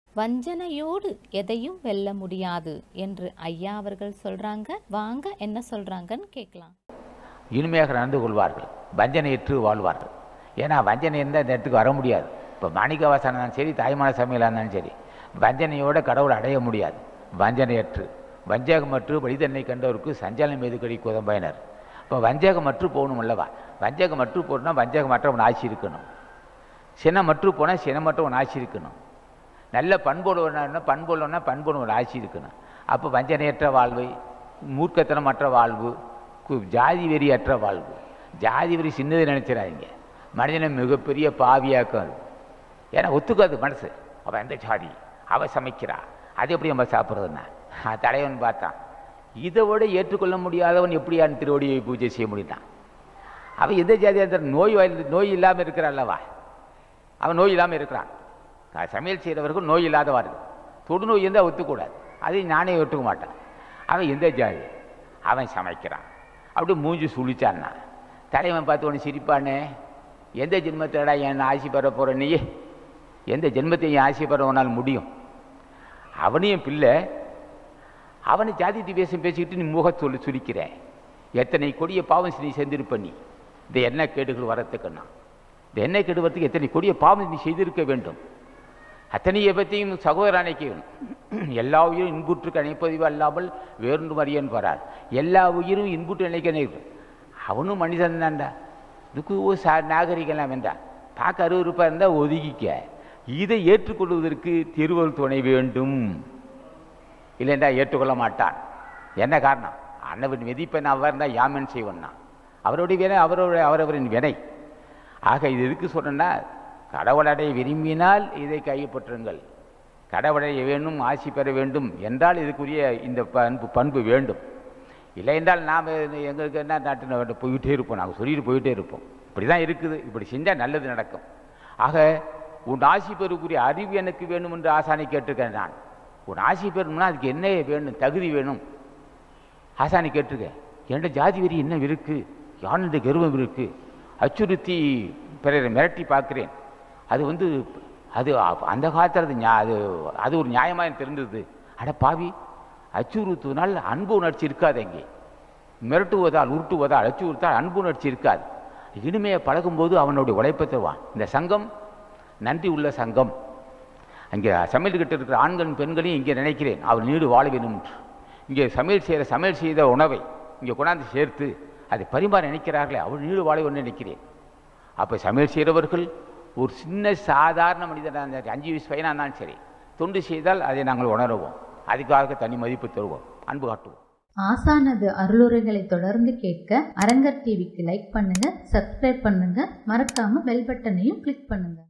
வஞ்சனையோடு எதையும் வெல்ல முடியாது என்று ஐயா அவர்கள் சொல்றாங்க வாங்க என்ன சொல்றாங்கன்னு கேட்கலாம் இனிமையாக நடந்து கொள்வார்கள் வஞ்சனையற்று வாழ்வார்கள் ஏன்னா வஞ்சனை இருந்தால் இந்த இடத்துக்கு வர முடியாது இப்போ மாணிக்கவாசனாக இருந்தாலும் சரி தாய்மான சமையலாக இருந்தாலும் சரி வஞ்சனையோட கடவுளை அடைய முடியாது வஞ்சனையற்று வஞ்சகமற்று வழிதன்னை கண்டவருக்கு சஞ்சலம் மீது கடி குதம்பயனர் இப்போ வஞ்சகமற்று போகணும் அல்லவா வஞ்சகமற்று போகணும்னா வஞ்சகமற்றவன் ஆட்சி இருக்கணும் சினமற்று போனால் சினமற்றவன் ஆட்சி இருக்கணும் நல்ல பண்புள்ளவனா பண்புள்ளவனா பண்புள்ளவன் ஆட்சி இருக்கணும் அப்போ வஞ்சனையற்ற வாழ்வு மூர்க்கத்தனமற்ற வாழ்வு கு- ஜாதி வெறியற்ற வாழ்வு ஜாதி வெறி சின்னது நினைச்சிடாதீங்க மனிதனை மிகப்பெரிய பாவியாக்கும் அது ஏன்னா ஒத்துக்காது மனசு அவன் எந்த ஜாதி அவ சமைக்கிறா அது எப்படி நம்ம சாப்பிட்றதுன்னா தலைவன் பார்த்தான் இதை விட ஏற்றுக்கொள்ள முடியாதவன் எப்படியான் திருவடியை பூஜை செய்ய முடியுதான் அவன் எந்த ஜாதியாக இருந்தாலும் நோய் வாயில் நோய் இல்லாமல் இருக்கிறான் அல்லவா அவன் நோய் இல்லாமல் இருக்கிறான் நான் சமையல் செய்கிறவர்கள் நோய் இல்லாதவார்கள் தொடுநோய் இருந்தால் ஒத்துக்கூடாது அதை நானே ஒத்துக்க மாட்டேன் அவன் எந்த ஜாதி அவன் சமைக்கிறான் அப்படி மூஞ்சி சுழிச்சான்னா தலைவன் பார்த்து ஒன்று சிரிப்பானே எந்த ஜென்மத்திலடா என் ஆசி பெற போகிற நீ எந்த ஜென்மத்தையும் என் ஆசி பெற உன்னால் முடியும் அவனையும் பிள்ளை அவனை ஜாதி திவேசம் பேசிக்கிட்டு நீ முகத் சொல்லி சுரிக்கிற எத்தனை கொடிய பாவம் நீ செஞ்சிருப்ப நீ இந்த என்ன கேடுகள் வரத்துக்குன்னா இந்த எண்ணெய் கெடுவதற்கு எத்தனை கொடிய பாவம் நீ செய்திருக்க வேண்டும் அத்தனையை பற்றியும் சகோதர அணைக்கணும் எல்லா உயிரும் இன்புற்றுக்கு அணைப்பதிவு அல்லாமல் வேறொன்று அறியன் போறார் எல்லா உயிரும் இன்புற்று நினைக்க நினைக்கும் அவனும் மனிதன் தான்டா இதுக்கு ஒரு சா நாகரிகம்லாம் வேண்டாம் பார்க்க அருவருப்பாக இருந்தால் ஒதுக்கிக்க இதை ஏற்றுக்கொள்வதற்கு திருவள் துணை வேண்டும் இல்லைண்டா ஏற்றுக்கொள்ள மாட்டான் என்ன காரணம் அன்னவன் விதிப்பன் அவர் இருந்தால் யாமன் செய்வன்னா அவருடைய வினை அவருடைய அவரவரின் வினை ஆக இது எதுக்கு சொல்றேன்னா கடவுளடை விரும்பினால் இதை கைப்பற்றுங்கள் கடவுளடைய வேண்டும் ஆசி பெற வேண்டும் என்றால் இதுக்குரிய இந்த பண்பு பண்பு வேண்டும் இல்லை என்றால் நாம் எங்களுக்கு என்ன நாட்டு போயிட்டே இருப்போம் நாங்கள் சொல்லிட்டு போயிட்டே இருப்போம் இப்படி தான் இருக்குது இப்படி செஞ்சால் நல்லது நடக்கும் ஆக உன் ஆசி பெறக்கூடிய அறிவு எனக்கு வேணும் என்று ஆசானை கேட்டிருக்கேன் நான் உன் ஆசி பெறணும்னா அதுக்கு என்ன வேணும் தகுதி வேணும் ஆசானி கேட்டிருக்க என்கிட்ட ஜாதி வெறி என்ன இருக்கு யானது கர்வம் இருக்கு அச்சுறுத்தி பிறரை மிரட்டி பார்க்கிறேன் அது வந்து அது அ- அந்த காலத்தில் அது நியா- அது அது ஒரு நியாயமாக எனக்கு தெரிந்தது அட பாவி அச்சுறுத்துவதால் அன்பு உணர்ச்சி இருக்காது அங்கே மிரட்டுவதால் உருட்டுவதால் அச்சுறுத்தால் அன்பு உணர்ச்சி இருக்காது இனிமையை பழகும்போது அவனுடைய உழைப்பை தருவான் இந்த சங்கம் நன்றி உள்ள சங்கம் அங்கே சமையல் கிட்ட இருக்கிற ஆண்களும் பெண்களையும் இங்கே நினைக்கிறேன் அவர் நீடு வாழ வேண்டும் என்று. இங்கே சமையல் செய்கிற சமையல் செய்த உணவை இங்கே கொண்டாந்து சேர்த்து அதை பரிமாற நினைக்கிறார்களே அவர் நீடு வாழ வேண்டும் நினைக்கிறேன் அப்போ சமையல் செய்கிறவர்கள் ஒரு சின்ன சாதாரண மனிதனாக இருந்தால் அஞ்சு வயசு பையனாக இருந்தாலும் சரி தொண்டு செய்தால் அதை நாங்கள் உணருவோம் அதுக்காக தனி மதிப்பு தருவோம் அன்பு காட்டுவோம் ஆசானது அருளுரைகளை தொடர்ந்து கேட்க அரங்கர் டிவிக்கு லைக் பண்ணுங்க சப்ஸ்கிரைப் பண்ணுங்க மறக்காம பெல் பட்டனையும் கிளிக் பண்ணுங்க